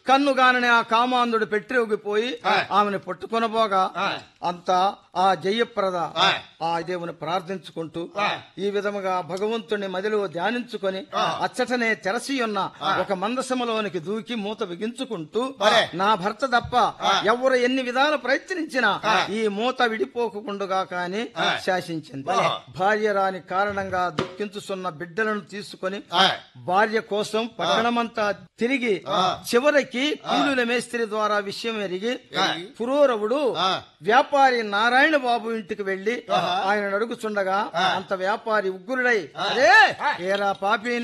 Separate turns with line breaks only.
కన్నుగానని ఆ కామాంధుడు పెట్టిరోగిపోయి ఆమెను పట్టుకొనబోగా అంత ఆ జయప్రద ఆ దేవుని ప్రార్థించుకుంటూ ఈ విధముగా భగవంతుని మదిలో ధ్యానించుకొని అచ్చటనే తెరసి ఉన్న ఒక మందసములోనికి దూకి మూత బిగించుకుంటూ నా భర్త తప్ప ఎవరు ఎన్ని విధాలు ప్రయత్నించినా ఈ మూత విడిపోకుండుగా కాని శాసించింది భార్య రాని కారణంగా దుఃఖించుతున్న బిడ్డలను తీసుకొని భార్య కోసం పట్టణమంతా తిరిగి చివరికి కూలీల మేస్త్రి ద్వారా విషయం ఎరిగి పురూరవుడు వ్యాపారి నారాయణ బాబు ఇంటికి వెళ్లి ఆయన అడుగుచుండగా అంత వ్యాపారి ఉగ్రుడై అరే ఏరా పాపి